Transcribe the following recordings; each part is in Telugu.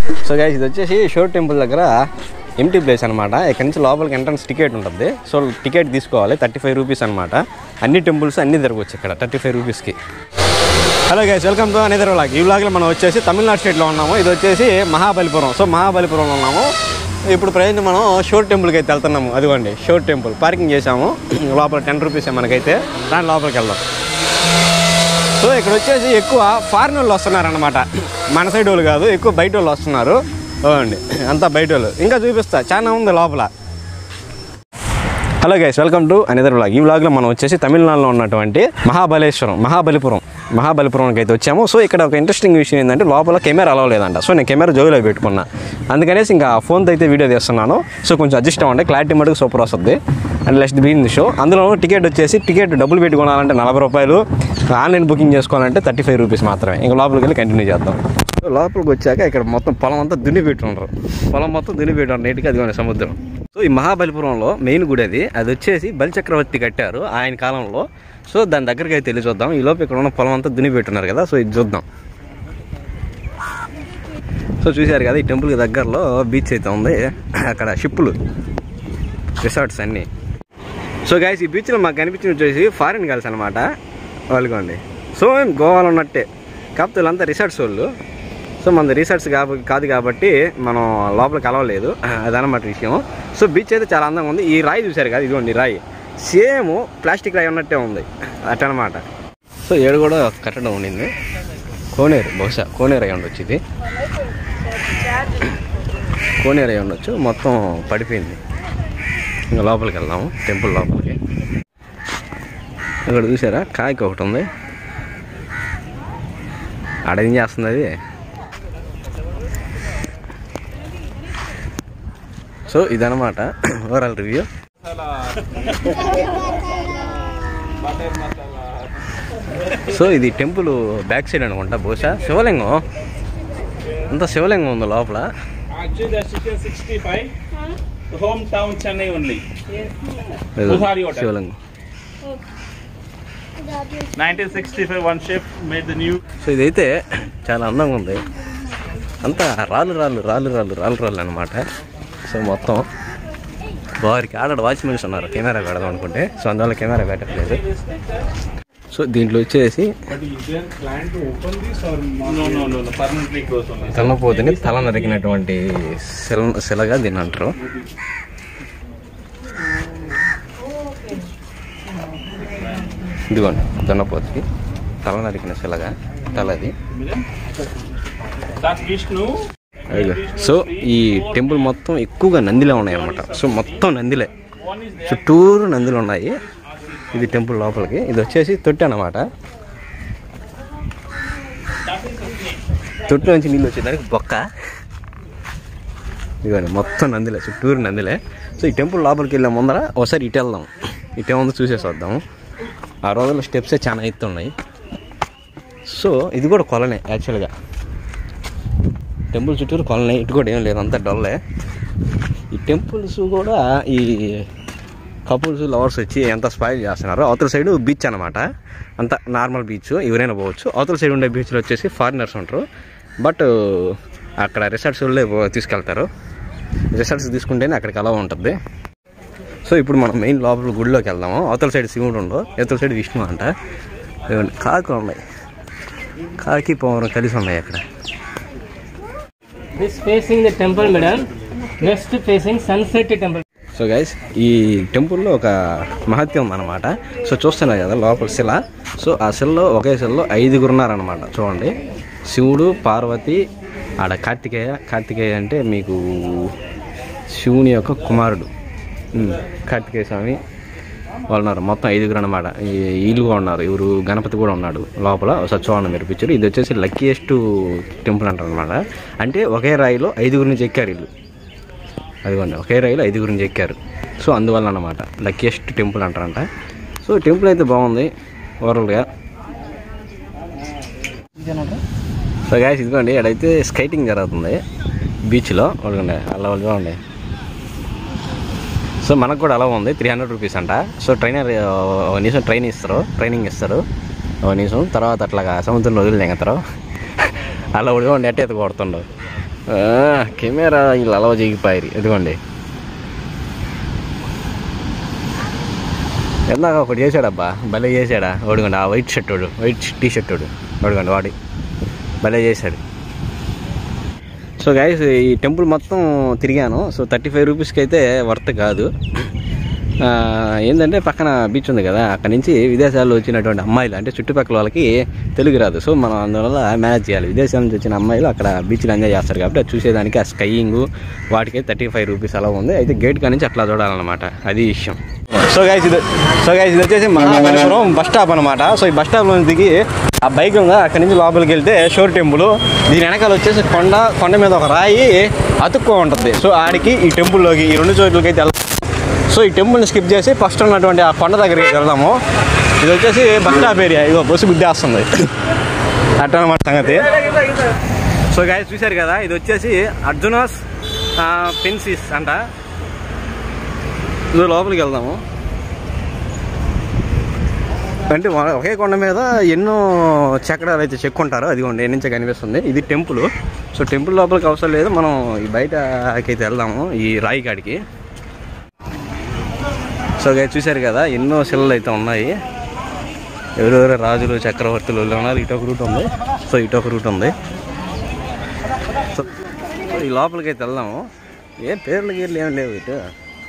సో గైస్ ఇది వచ్చేసి షోర్ టెంపుల్ దగ్గర ఎంటీ ప్లేస్ అనమాట ఇక్కడ నుంచి లోపలికి ఎంట్రన్స్ టికెట్ ఉంటుంది సో టికెట్ తీసుకోవాలి థర్టీ ఫైవ్ రూపీస్ అనమాట అన్ని టెంపుల్స్ అన్ని తిరగవచ్చు ఇక్కడ థర్టీ ఫైవ్ రూపీస్కి hello guys welcome to another vlog ఈ వ్లాగ్లో మనం వచ్చేసి తమిళనాడు స్టేట్లో ఉన్నాము ఇది వచ్చేసి మహాబలిపురం సో మహాబలిపురంలో ఉన్నాము ఇప్పుడు ప్రజెంట్ మనం షోర్ టెంపుల్కి అయితే వెళ్తున్నాము అదిగోండి షోర్ టెంపుల్ పార్కింగ్ చేసాము లోపల టెన్ రూపీస్ మనకైతే దాని లోపలికి వెళ్దాం సో ఇక్కడ వచ్చేసి ఎక్కువ ఫారిన్ వాళ్ళు వస్తున్నారన్నమాట మన సైడ్ వాళ్ళు కాదు ఎక్కువ బయట వాళ్ళు వస్తున్నారు చూడండి అంతా బయట వాళ్ళు ఇంకా చూపిస్తా చాలా ఉంది లోపల hello guys welcome to another vlog ఈ వ్లాగ్లో మనం వచ్చేసి తమిళనాడులో ఉన్నటువంటి మహాబలేశ్వరం మహాబలిపురం మహాబలిపురంకి అయితే వచ్చాము సో ఇక్కడ ఒక ఇంట్రెస్టింగ్ విషయం ఏంటంటే లోపల కెమెరా అలవ్ లేదంట సో నేను కెమెరా జోబిలో పెట్టుకున్నా అందుకనేసి ఇంకా ఫోన్తో అయితే వీడియో తీస్తున్నాను సో కొంచెం అడ్జస్ట్ అవ్వండి క్లారిటీ మటుకు సూపర్ వస్తుంది అండ్ లెస్ట్ బీన్ షో అందులో టికెట్ వచ్చేసి టికెట్ డబ్బులు పెట్టుకోవాలంటే నలభై రూపాయలు ఆన్లైన్ బుకింగ్ చేసుకోవాలంటే థర్టీ ఫైవ్ రూపీస్ మాత్రమే ఇంకా లోపలికి వెళ్ళి కంటిన్యూ చేద్దాం సో లోపలికి వచ్చాక ఇక్కడ మొత్తం పొలం అంతా దున్ని పెట్టున్నారు పొలం మొత్తం దున్ని పెట్టారు నీట్గా అది సముద్రం సో ఈ మహాబలిపురంలో మెయిన్ గుడి అది అది వచ్చేసి బలిచక్రవర్తి కట్టారు ఆయన కాలంలో సో దాని దగ్గరికి అయితే వెళ్ళి చూద్దాం ఈ లోపు ఇక్కడ ఉన్న పొలం అంతా దున్ని పెట్టున్నారు కదా సో ఇది చూద్దాం సో చూశారు కదా ఈ టెంపుల్కి దగ్గరలో బీచ్ అయితే ఉంది అక్కడ షిప్పులు రిసార్ట్స్ అన్నీ సో గైస్ ఈ బీచ్లో మాకు కనిపించిన వచ్చేసి ఫారిన్ గర్ల్స్ అనమాట వాళ్ళకోండి సో గోవాలో ఉన్నట్టే కాకపోతే వీళ్ళంతా రిసార్ట్స్ వాళ్ళు సో మన రిసార్ట్స్ కాబ కాదు కాబట్టి మనం లోపలికి కలవలేదు అదనమాట విషయం సో బీచ్ అయితే చాలా అందంగా ఉంది ఈ రాయి చూశారు కదా ఇదిగోండి ఈ రాయి సేమ్ ప్లాస్టిక్ రాయి ఉన్నట్టే ఉంది అటనమాట సో ఏడు కూడా కట్టడం ఉండింది కోనేరు బహుశా కోనేరు అయి ఉండొచ్చు ఇది కోనేరు అయి ఉండొచ్చు మొత్తం పడిపోయింది ఇంకా లోపలికి వెళ్దాము టెంపుల్ లోపలికి ఇక్కడ చూసారా కాయకి ఒకటి ఉంది ఆడ ఏం చేస్తుంది అది సో ఇదనమాట ఓవరాల్ రివ్యూ సో ఇది టెంపుల్ బ్యాక్ సైడ్ అనుకుంటా బహుశా శివలింగం అంత శివలింగం ఉంది లోపల Actually, that's chicken 65. Hometown Chennai only. ఏదో Buhari hotel. శివలింగం 1965, one chef made the new. So ఇదైతే చాలా అందంగా ఉంది అంతా రాళ్ళు రాళ్ళు రాళ్ళు రాళ్ళు రాళ్ళు రాళ్ళు అనమాట సో మొత్తం వారికి ఆడ వాచ్మెన్స్ ఉన్నారు కెమెరా పెడదాం అనుకుంటే సో అందువల్ల కెమెరా పెట్టట్లేదు సో దీంట్లో వచ్చేసి But is there plan to open this or No, no, no, no. Permanently closed only. తలపోతుని తల నరికినటువంటి శిల శిలగా దీన్ని అంటారు ఇదిగోండి దున్నపోతుకి తల నరికిన శిలగా తలది That's Vishnu. అదిగో. సో ఈ టెంపుల్ మొత్తం ఎక్కువగా నందిలే ఉన్నాయి అన్నమాట సో మొత్తం నందిలే One is there. చుట్టూరు నందులు ఉన్నాయి ఇది టెంపుల్ లోపలికి ఇది వచ్చేసి తొట్టి అన్నమాట తొట్టి నుంచి నీళ్ళు వచ్చేదానికి బొక్క ఇదిగోండి మొత్తం నందిలే చుట్టూరు నందిలే సో ఈ టెంపుల్ లోపలికి వెళ్ళే ముందర ఒకసారి ఇటు వెళ్దాం ఇటే ముందు చూసేసి వద్దాం ఆ రోజుల్లో స్టెప్సే చాలా ఎత్తు ఉన్నాయి సో ఇది కూడా కొలనే యాక్చువల్గా టెంపుల్ చుట్టూరు కొలనే ఇటు కూడా ఏం లేదు అంతా డొల్లే ఈ టెంపుల్స్ కూడా ఈ కపుల్స్ లవర్స్ వచ్చి ఎంత స్పాయిల్ చేస్తున్నారు అవతల సైడ్ బీచ్ అనమాట అంత నార్మల్ బీచ్ ఎవరైనా పోవచ్చు అవతల సైడ్ ఉండే బీచ్లో వచ్చేసి ఫారినర్స్ ఉంటారు బట్ అక్కడ రిసార్ట్స్ వాళ్ళే పో- తీసుకెళ్తారు రిసార్ట్స్ తీసుకుంటేనే అక్కడికి అలా ఉంటుంది సో ఇప్పుడు మనం మెయిన్ లోపల గుడిలోకి వెళ్దాము అవతల సైడ్ శివుడు ఉండవు అవతల సైడ్ విష్ణు అంట ఇదిగోండి కాకులు ఉన్నాయి కాకి పౌరం కలిసి ఉన్నాయి అక్కడ This facing the temple, madam. Next facing sunset temple. So guys ఈ టెంపుల్లో ఒక మహత్యం ఉందన్నమాట సో చూస్తున్నారు కదా లోపల శిల సో ఆ శిలలో ఒకే శిలలో ఐదుగురు ఉన్నారనమాట చూడండి శివుడు పార్వతి ఆడ కార్తికేయ కార్తికేయ అంటే మీకు శివుని యొక్క కుమారుడు ఉమ్, కార్తికేయ స్వామి వాళ్ళు ఉన్నారు మొత్తం ఐదుగురు అనమాట వీళ్ళు కూడా ఉన్నారు ఇవరు గణపతి కూడా ఉన్నాడు లోపల సత్యవాణం మీరు పిక్చర్ ఇది వచ్చేసి లక్కీయెస్ట్ టెంపుల్ అంటారు అనమాట అంటే ఒకే రాయిలో ఐదుగురు నుంచి ఎక్కారు వీళ్ళు అదిగోండి ఒకే రైలు ఐదుగురు నుంచి ఎక్కారు సో అందువల్ల అనమాట లక్కీయెస్ట్ టెంపుల్ అంటారంట సో టెంపుల్ అయితే బాగుంది ఓవరాల్గా సో గాయస్ ఇదిగోండి ఇక్కడైతే స్కైటింగ్ జరుగుతుంది బీచ్లో చూడండి అలా వాళ్ళు చూడండి సో మనకు కూడా అలా ఉంది త్రీ హండ్రెడ్ రూపీస్ అంట సో ట్రైనర్ ఒక నిమిషం ట్రైన్ ఇస్తారు ట్రైనింగ్ ఇస్తారు ఒక నిమిషం తర్వాత అట్లాగా సముద్రంలో వదిలి తెంగతారు అలా ఉడిగోండి ఎట్ట ఎత్తి కొడుతుండవు ఆ, కెమెరా వీళ్ళు అలవ జిగిపోయారు ఇదిగోండి ఎందాక ఒకటి చేశాడబ్బా భలే చేశాడా ఓడుకోండి ఆ వైట్ షర్ట్ వాడు వైట్ టీ షర్ట్ వాడు ఓడుకోండి వాడి భలే చేశాడు సో గైస్ ఈ టెంపుల్ మొత్తం తిరిగాను సో థర్టీ ఫైవ్ రూపీస్కి అయితే వర్త్ కాదు ఆ, ఏంటంటే పక్కన బీచ్ ఉంది కదా అక్కడ నుంచి విదేశాల్లో వచ్చినటువంటి అమ్మాయిలు అంటే చుట్టుపక్కల వాళ్ళకి తెలుగు రాదు సో మనం అందువల్ల మేనేజ్ చేయాలి విదేశాల నుంచి వచ్చిన అమ్మాయిలు అక్కడ బీచ్లో ఎంజాయ్ చేస్తారు కాబట్టి అది చూసేదానికి ఆ స్కైయింగ్ వాటికి థర్టీ ఫైవ్ రూపీస్ అలా ఉంది అయితే గేట్ కాడ నుంచి అట్లా చూడాలన్నమాట అది విషయం సో గైస్ ఇది సో గైస్ ఇది వచ్చేసి మహాబలిపురం బస్ స్టాప్ అనమాట సో ఈ బస్ స్టాప్లో దిగి ఆ బైక్ ఉందా అక్కడి నుంచి లోపలికి వెళ్తే షోర్ టెంపుల్ దీని వెనకాల వచ్చేసి కొండ కొండ మీద ఒక రాయి అతుక్కో ఉంటుంది సో ఆడికి ఈ టెంపుల్లోకి ఈ రెండు చోట్లకి అయితే వెళ్తాం సో ఈ టెంపుల్ని స్కిప్ చేసి ఫస్ట్ ఉన్నటువంటి ఆ కొండ దగ్గరికి వెళ్దాము ఇది వచ్చేసి బస్ స్టాప్ ఏరియా ఇదో బస్సు గుద్దేస్తుంది అట్ట అనమాట సంగతి సో గాయ చూశారు కదా ఇది వచ్చేసి అర్జునాస్ పెన్సిస్ అంట ఇది లోపలికి వెళ్దాము అంటే మన- ఒకే కొండ మీద ఎన్నో చక్రాలు అయితే చెక్కుంటారు అదిగోండి ఏ నుంచే కనిపిస్తుంది ఇది టెంపుల్ సో టెంపుల్ లోపలికి అవసరం లేదు మనం ఈ బయటకి అయితే వెళ్దాము ఈ రాయి కాడికి సో గా చూశారు కదా ఎన్నో శిలలు అయితే ఉన్నాయి ఎవరెవరు రాజులు చక్రవర్తులు వీళ్ళు ఉన్నారు ఇటొక రూట్ ఉంది సో ఇటొక రూట్ ఉంది సో సో ఈ లోపలికి అయితే వెళ్దాము ఏం పేర్లు గీర్లు ఏం లేవు ఇటు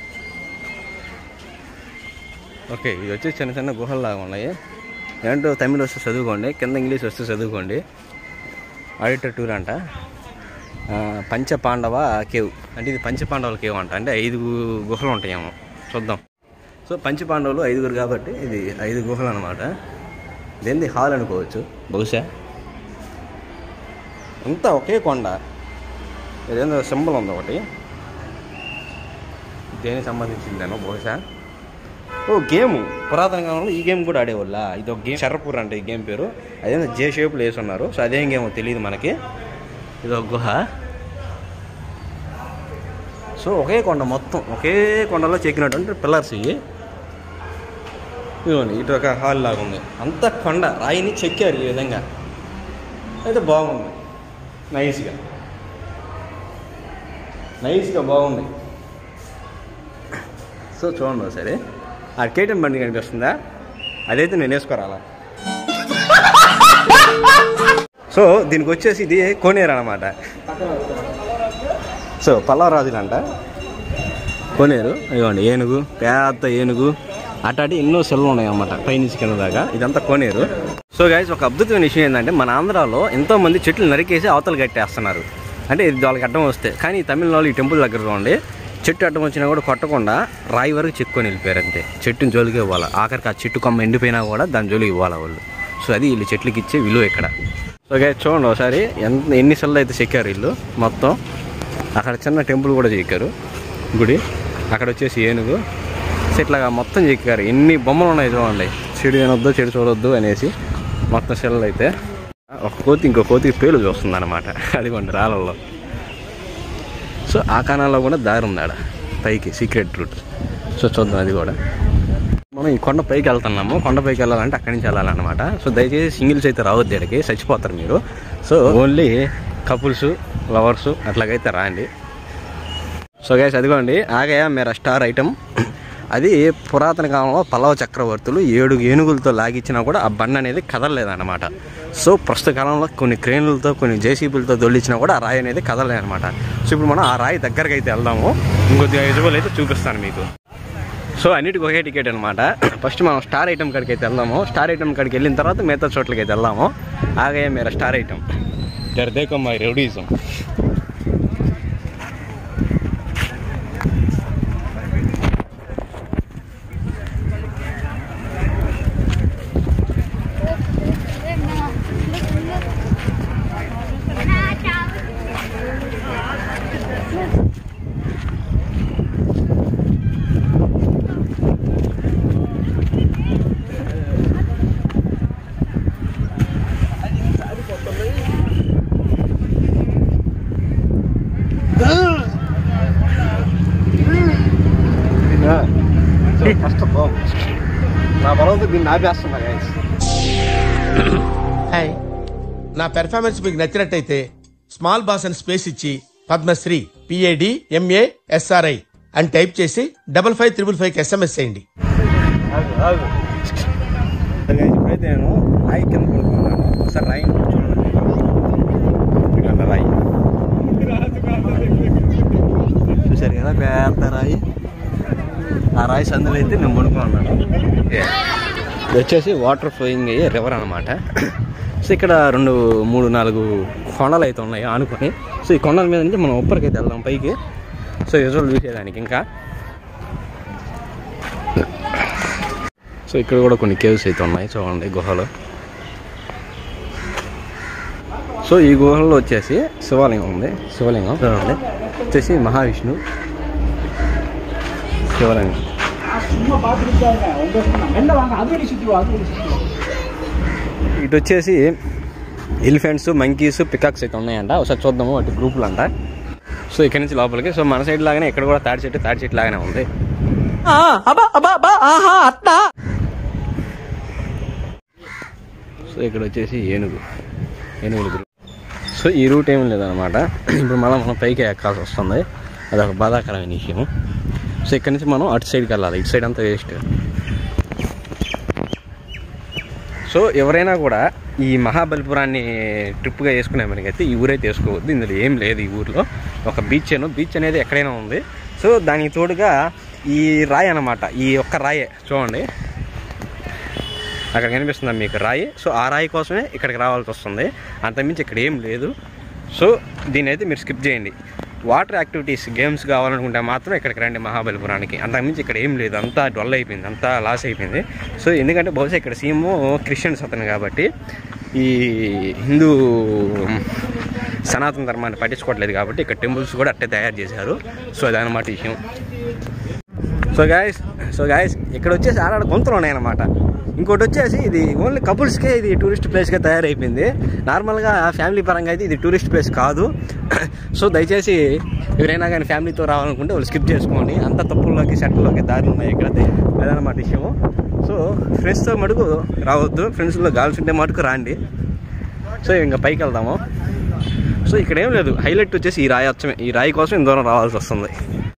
ఓకే ఇది వచ్చి చిన్న చిన్న గుహల్లాగా ఉన్నాయి ఏంటో తమిళ్ వస్తే చదువుకోండి కింద ఇంగ్లీష్ వస్తే చదువుకోండి ఆడిటర్ టూర్ అంట ఆ, పంచ పాండవ కేవ్ అంటే ఇది పంచ పాండవుల కేవ్ అంట అంటే ఐదు గుహలు ఉంటాయేమో చూద్దాం సో పంచ పాండవులు ఐదుగురు కాబట్టి ఇది ఐదు గుహలు అనమాట దేనిది హాల్ అనుకోవచ్చు బహుశా అంతా ఒకే కొండ ఇదేందో సింబల్ ఉంది ఒకటి దేనికి సంబంధించిందేనో బహుశా ఓ గేమ్ పురాతన కాలంలో ఈ గేమ్ కూడా ఆడేవాళ్ళ ఇది ఒక గేమ్ శరపూర్ అంటే ఈ గేమ్ పేరు అదేందో జే షేప్లో వేసి ఉన్నారు సో అదేం గేమో తెలియదు మనకి ఇది ఒక గుహ సో ఒకే కొండ మొత్తం ఒకే కొండలో చెక్కినటువంటి పిల్లర్స్ ఇవి ఇదిగోండి ఇటు ఒక హాల్ లాగా ఉంది అంత కొండ రాయిని చెక్కారు ఈ విధంగా అయితే బాగుంది నైస్గా నైస్గా బాగుంది సో చూడండి ఒకసారి ఆ కేటం బండి కనిపిస్తుందా అదైతే నేను వేసుకోరాలా సో దీనికి వచ్చేసి ఇది కోనేరు అనమాట సో పల్లవరాజులంట కోనేరు ఇవ్వండి ఏనుగు పెద్ద ఏనుగు అట్లాంటి ఎన్నో సెల్లు ఉన్నాయి అన్నమాట పైనుంచి కింద దాకా ఇదంతా కోనేరు సో గైస్ ఒక అద్భుతమైన విషయం ఏంటంటే మన ఆంధ్రాలో ఎంతో మంది చెట్లు నరికేసి అవతలు కట్టేస్తున్నారు అంటే ఇది వాళ్ళకి అడ్డం వస్తే కానీ ఈ తమిళనాడు ఈ టెంపుల్ దగ్గర ఉండి చెట్టు అడ్డం వచ్చినా కూడా కొట్టకుండా రాయి వరకు చెక్కుని వెళ్ళిపోయారు అంతే చెట్టుని జోలికి ఇవ్వాలి ఆఖరికి ఆ చెట్టు కొమ్మ ఎండిపోయినా కూడా దాని జోలికి ఇవ్వాలి వాళ్ళు సో అది వీళ్ళు చెట్లకి ఇచ్చే విలువ ఇక్కడ సో గైస్ చూడండి ఒకసారి ఎంత ఎన్ని సెల్లు అయితే చెక్కారు వీళ్ళు మొత్తం అక్కడ చిన్న టెంపుల్ కూడా చెక్కారు గుడి అక్కడ వచ్చేసి ఏనుగు సో ఇట్లాగా మొత్తం చెక్కారు ఎన్ని బొమ్మలు ఉన్నాయి చూడండి చెడు వినొద్దు చెడు చూడొద్దు అనేసి మొత్తం సెల్లు అయితే ఒక కోతి ఇంకో కోతికి పేలు చూస్తుంది అనమాట అదిగోండి రాళ్ళల్లో సో ఆ కాణాల్లో కూడా దారి ఉంది ఆడ పైకి సీక్రెట్ రూట్ సో చూద్దాం అది కూడా మనం ఈ కొండ పైకి వెళ్తున్నాము కొండ పైకి వెళ్ళాలంటే అక్కడి నుంచి వెళ్ళాలన్నమాట సో దయచేసి సింగిల్స్ అయితే రావద్దు ఇక్కడికి చచ్చిపోతారు మీరు సో ఓన్లీ కపుల్స్ లవర్స్ అట్లాగైతే రాండి సో గైస్ అదిగోండి ఆగయా మేరా స్టార్ ఐటమ్ అది పురాతన కాలంలో పల్లవ చక్రవర్తులు ఏడు ఏనుగులతో లాగిచ్చినా కూడా ఆ బండ అనేది కదలలేదన్నమాట సో ప్రస్తుత కాలంలో కొన్ని క్రేన్లతో కొన్ని జేసీబీలతో దొల్లిచ్చినా కూడా ఆ రాయి అనేది కదలలేదన్నమాట సో ఇప్పుడు మనం ఆ రాయి దగ్గరికి అయితే వెళ్దాము ఇంకొద్దిగా విజువల్ అయితే చూపిస్తాను మీకు సో అన్నిటికి ఒకే టికెట్ అనమాట ఫస్ట్ మనం స్టార్ ఐటమ్ కాడికి అయితే వెళ్దాము స్టార్ ఐటమ్ కాడికి వెళ్ళిన తర్వాత మిగతా చోట్లకి అయితే వెళ్దాము ఆగే మేర స్టార్ ఐటమ్ దర్ దేకో మై రెవడీజం ఫస్ట్ ఆఫ్ ఆల్ నా బలంతో దీన్ని ఆపేస్తున్నా గైస్ హాయ్ నా పెర్ఫార్మెన్స్ మీకు నచ్చినట్టయితే స్మాల్ బాస్ అని స్పేస్ ఇచ్చి పద్మశ్రీ పిఏడి ఎంఏ ఎస్ఆర్ఐ అని టైప్ చేసి double five triple five SMS చేయండి సరే guys, ఇప్పుడైతే నేను రాయి కింద పడుకున్నాను ఒకసారి రాయి చూడండి ఇదిగోండి రాయి చూసారు కదా పెద్ద రాయి ఆ రాయి సందులో అయితే నేను పడుకున్నాను ఇది వచ్చేసి వాటర్ ఫ్లోయింగ్ అయ్యే రివర్ అనమాట సో ఇక్కడ రెండు మూడు నాలుగు కొండలు అయితే ఉన్నాయి ఆనుకొని సో ఈ కొండల మీద నుంచి మనం ఉప్పరికి అయితే వెళ్దాం పైకి సో విజువల్ చూసేదానికి ఇంకా సో ఇక్కడ కూడా కొన్ని కేవ్స్ అయితే ఉన్నాయి చూడండి గుహలు సో ఈ గుహల్లో వచ్చేసి శివలింగం ఉంది శివలింగం చూడండి వచ్చేసి మహావిష్ణు శివలింగం ఇటు వచ్చేసి ఎలిఫెంట్స్ మంకీస్ పికాక్స్ అయితే ఉన్నాయంట ఒకసారి చూద్దాము వాటి గ్రూపులు అంట సో ఇక్కడ నుంచి లోపలికి సో మన సైడ్ లాగానే ఇక్కడ కూడా తాడి చెట్టు తాడి చెట్టు లాగానే ఉంది సో ఇక్కడ వచ్చేసి ఏనుగు ఏనుగులు గ్రూప్ సో ఈ రూట్ ఏం లేదనమాట ఇప్పుడు మళ్ళీ మనం పైకి ఎక్కాల్సి వస్తుంది అది ఒక బాధాకరమైన విషయం సో ఇక్కడ నుంచి మనం అటు సైడ్కి వెళ్ళాలి ఇటు సైడ్ అంతా వేస్ట్ సో ఎవరైనా కూడా ఈ మహాబలిపురాన్ని ట్రిప్గా వేసుకునే మనకైతే ఈ ఊరైతే వేసుకోవద్దు ఇందులో ఏం లేదు ఈ ఊర్లో ఒక బీచ్ అను బీచ్ అనేది ఎక్కడైనా ఉంది సో దానికి తోడుగా ఈ రాయి అన్నమాట ఈ ఒక్క రాయే చూడండి అక్కడ కనిపిస్తుందా మీకు రాయి సో ఆ రాయి కోసమే ఇక్కడికి రావాల్సి వస్తుంది అంతమించి ఇక్కడ ఏం లేదు సో దీని అయితే మీరు స్కిప్ చేయండి వాటర్ యాక్టివిటీస్ గేమ్స్ కావాలనుకుంటే మాత్రం ఇక్కడికి రండి మహాబలిపురానికి అంతకుమించి ఇక్కడ ఏం లేదు అంతా డొల్ అయిపోయింది అంతా లాస్ అయిపోయింది సో ఎందుకంటే బహుశా ఇక్కడ సీఎము క్రిస్టియన్స్ అతను కాబట్టి ఈ హిందూ సనాతన ధర్మాన్ని పట్టించుకోవట్లేదు కాబట్టి ఇక్కడ టెంపుల్స్ కూడా అట్టే తయారు చేశారు సో అదనమాట విషయం సో గాయస్ సో గాయస్ ఇక్కడ వచ్చేసి ఆడాడ గుంతలు ఉన్నాయన్నమాట ఇంకోటి వచ్చేసి ఇది ఓన్లీ కపుల్స్కే ఇది టూరిస్ట్ ప్లేస్గా తయారైపోయింది నార్మల్గా ఫ్యామిలీ పరంగా అయితే ఇది టూరిస్ట్ ప్లేస్ కాదు సో దయచేసి ఎవరైనా కానీ ఫ్యామిలీతో రావాలనుకుంటే వాళ్ళు స్కిప్ చేసుకోండి అంత తప్పుల్లోకి సెట్లోకి దారులు ఉన్నాయి ఇక్కడ అదనమాట విషయము సో ఫ్రెండ్స్తో మటుకు రావద్దు ఫ్రెండ్స్లో గాల్స్ ఉంటే మటుకు రాండి సో ఇంకా పైకి వెళ్దాము సో ఇక్కడ ఏం లేదు హైలైట్ వచ్చేసి ఈ రాయి వచ్చమే ఈ రాయి కోసం ఇంత దూరం రావాల్సి వస్తుంది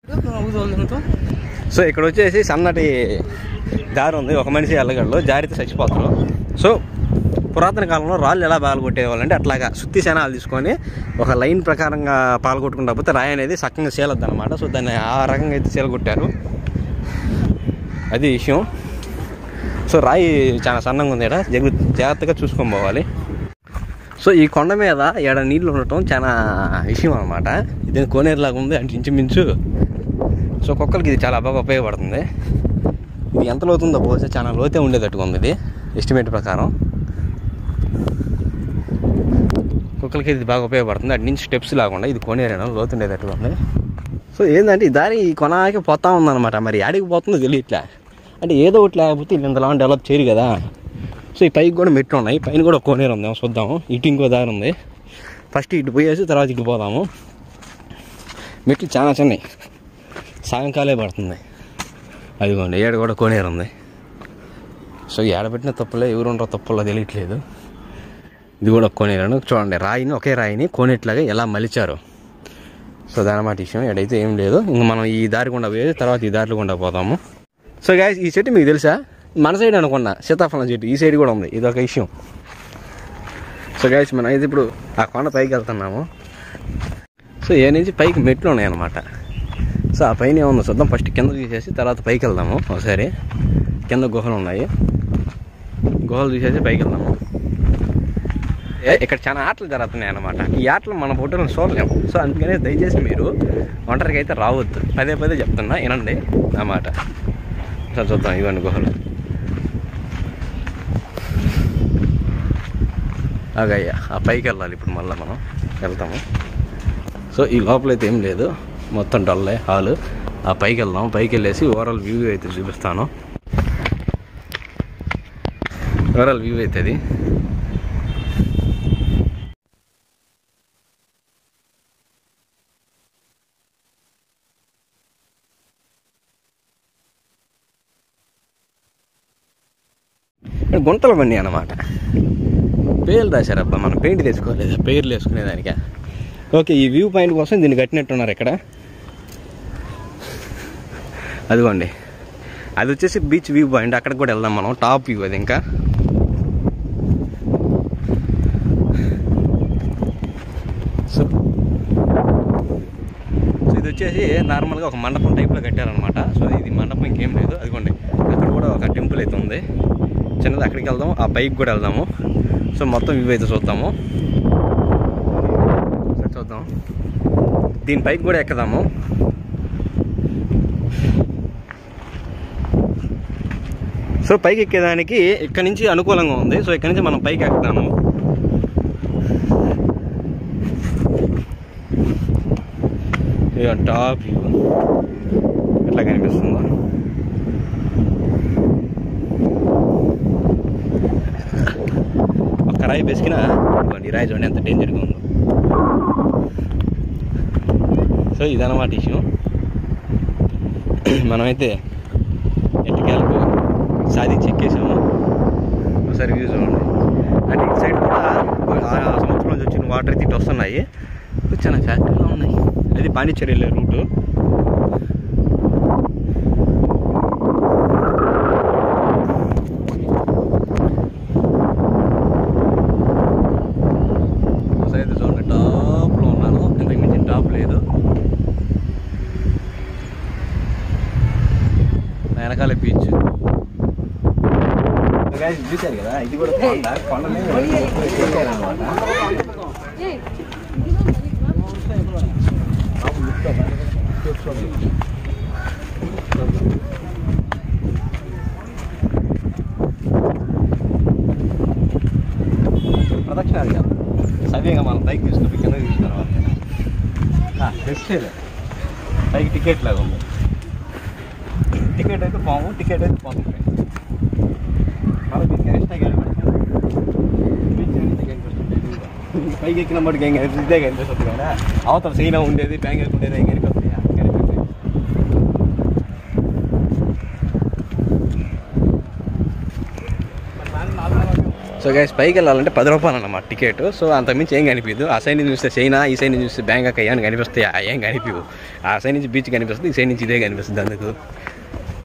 సో ఇక్కడ వచ్చేసి సన్నటి దారి ఉంది ఒక మనిషి వెళ్ళగలడు జారితే చచ్చిపోతారు సో పురాతన కాలంలో రాళ్ళు ఎలా పాల్గొట్టేవాళ్ళంటే అట్లాగా సుత్తి శనాలు తీసుకొని ఒక లైన్ ప్రకారంగా పాల్గొట్టుకుంటా పోతే రాయి అనేది సక్కంగా సీలద్దు అనమాట సో దాన్ని ఆ రకంగా అయితే సీలగొట్టారు అది విషయం సో రాయి చాలా సన్నంగా ఉంది ఇక్కడ జగు జాగ్రత్తగా చూసుకొని పోవాలి సో ఈ కొండ మీద ఏడ నీళ్ళు ఉండటం చాలా విషయం అనమాట ఇది కోనేరులాగా ఉంది అంటే ఇంచుమించు సో కుక్కలకి ఇది చాలా బాగా ఉపయోగపడుతుంది ఇది ఎంత లోతుందో బహుశా చాలా లోతే ఉండేటట్టుగా ఉంది ఇది ఎస్టిమేట్ ప్రకారం కుక్కలకి ఇది బాగా ఉపయోగపడుతుంది అటు నుంచి స్టెప్స్ లాకుండా ఇది కొనేరేనా లోతు ఉండేటట్టుగా ఉంది సో ఏంటంటే ఈ దారి ఈ కొనాకి పోతా ఉందన్నమాట మరి ఆడికి పోతుందో తెలియట్లే అంటే ఏదో ఒకటి లేకపోతే ఇది ఇంతలా డెవలప్ చేయరు కదా సో ఈ పైకి కూడా మెట్లు ఉన్నాయి పైన కూడా ఒక కోనేరు ఉంది చూద్దాము ఇటు ఇంకో దారి ఉంది ఫస్ట్ ఇటు పోయేసి తర్వాత ఇటు పోదాము మెట్లు చాలా చిన్నవి సాయంకాలే పడుతుంది అదిగోండి ఏడ కూడా కోనేరు ఉంది సో ఏడబెట్టిన తప్పులే ఎవరు ఉండరో తప్పుల్లో తెలియట్లేదు ఇది కూడా కోనేరను చూడండి రాయిని ఒకే రాయిని కోనేట్లాగా ఎలా మలిచారు సో దానమాట విషయం ఎడైతే ఏం లేదు ఇంక మనం ఈ దారి గుండా పోయేది తర్వాత ఈ దారిలో గుండా పోతాము సో గాయస్ ఈ చెట్టు మీకు తెలుసా మన సైడ్ అనుకున్నా సీతాఫలం చెట్టు ఈ సైడ్ కూడా ఉంది ఇది ఒక విషయం సో గాయస్ మనం అయితే ఇప్పుడు ఆ కొండ పైకి వెళ్తున్నాము సో ఏ నుంచి పైకి మెట్లు ఉన్నాయన్నమాట సో ఆ పైన ఏమన్నా చూద్దాం ఫస్ట్ కింద తీసేసి తర్వాత పైకి వెళ్దాము ఒకసారి కింద గుహలు ఉన్నాయి గుహలు తీసేసి పైకి వెళ్దాము ఏ- ఇక్కడ చాలా ఆటలు జరుగుతున్నాయి అన్నమాట ఈ ఆటలు మన ఫోటోలను చూడలేము సో అందుకనే దయచేసి మీరు ఒంటరికి అయితే రావద్దు పదే పదే చెప్తున్నా వినండి ఆ మాట సో చూద్దాం ఇవన్నీ గుహలు అగయ్యా ఆ పైకి వెళ్ళాలి ఇప్పుడు మళ్ళీ మనం వెళ్తాము సో ఈ లోపలైతే ఏం లేదు మొత్తం డల్లే హాల్ ఆ పైకి వెళ్దాం పైకి వెళ్ళేసి ఓవరాల్ వ్యూ అయితే చూపిస్తాను ఓవరాల్ వ్యూ అవుతుంది ఇక్కడ గుంతలు బండి అన్నమాట పేర్లు రాశారబ్బా మనం పెయింట్ తెచ్చుకోలేదు పేర్లు వేసుకునేదానిక ఓకే ఈ వ్యూ పాయింట్ కోసం దీన్ని కట్టినట్టున్నారు ఇక్కడ అదిగోండి అది వచ్చేసి బీచ్ వ్యూ పాయింట్ అక్కడికి కూడా వెళ్దాం మనం టాప్ వ్యూ అది ఇంకా సో సో ఇది వచ్చేసి నార్మల్గా ఒక మండపం టైప్లో కట్టారనమాట సో ఇది మండపం ఇంకేం లేదు అదిగోండి అక్కడ కూడా ఒక టెంపుల్ అయితే ఉంది చిన్నది అక్కడికి వెళ్దాం ఆ పైకి కూడా వెళ్దాము సో మొత్తం ఇవి అయితే చూద్దాము ఒకసారి చూద్దాం దీని పైకి కూడా ఎక్కుదాము సో పైకి ఎక్కేదానికి ఇక్కడ నుంచి అనుకూలంగా ఉంది సో ఇక్కడ నుంచి మనం పైకి ఎక్కుదాము ఇక టాప్ వ్యూ ఎట్లా కనిపిస్తుందో ఒక్క రాయి బెసికిన ఈ రాయి చూడండి ఎంత డేంజర్గా ఉందో సో ఇదన్నమాట ఇష్యూ మనమైతే ఎట్టుకెళ్ళకు సాధించి ఎక్కేసాము ఒకసారి వ్యూ చూడండి అంటే ఇటు సైడ్ కూడా ఆ సముద్రం నుంచి వచ్చిన వాటర్ అయితే ఇటు వస్తున్నాయి చాలా ఫ్యాక్టరీలో ఉన్నాయి అది పాండిచ్చేరి వెళ్ళే రూటు అయితే చూడండి టాప్లో ఉన్నాను ఇంతకు మించి టాప్ లేదు నా వెనకాల బీచ్ చూశారు కదా ఇది కూడా కొండ కొండనే అనమాట ప్రదక్షిణాలు కాదు సవ్యంగా మనం పైకి తీసుకుని కింద తీసుకురావాలి బెస్టే పైకి టికెట్ లాగా ఉంది టికెట్ అయితే పాము టికెట్ అయితే పోతుంది మళ్ళీ దీనికి ఎక్స్ట్రా పైకి ఎక్కిన మటుకు ఏం కనిపిస్తుంది ఇదే కనిపిస్తుంది కదా అవతల సైనా ఉండేది బ్యాంక్ ఉండేది ఏం కనిపిస్తుంది కనిపిస్తుంది సో గైస్ పైకి వెళ్ళాలంటే పది రూపాయలు అన్నమాట టికెట్ సో అంత మించి ఏం కనిపించదు ఆ సైడ్ నుంచి చూస్తే చైనా ఈ సైడ్ నుంచి చూస్తే బ్యాంకాక్ అయ్యా అని కనిపిస్తాయి ఆ ఏం కనిపించవు ఆ సైడ్ నుంచి బీచ్ కనిపిస్తుంది ఈ సైడ్ నుంచి ఇదే కనిపిస్తుంది అందుకు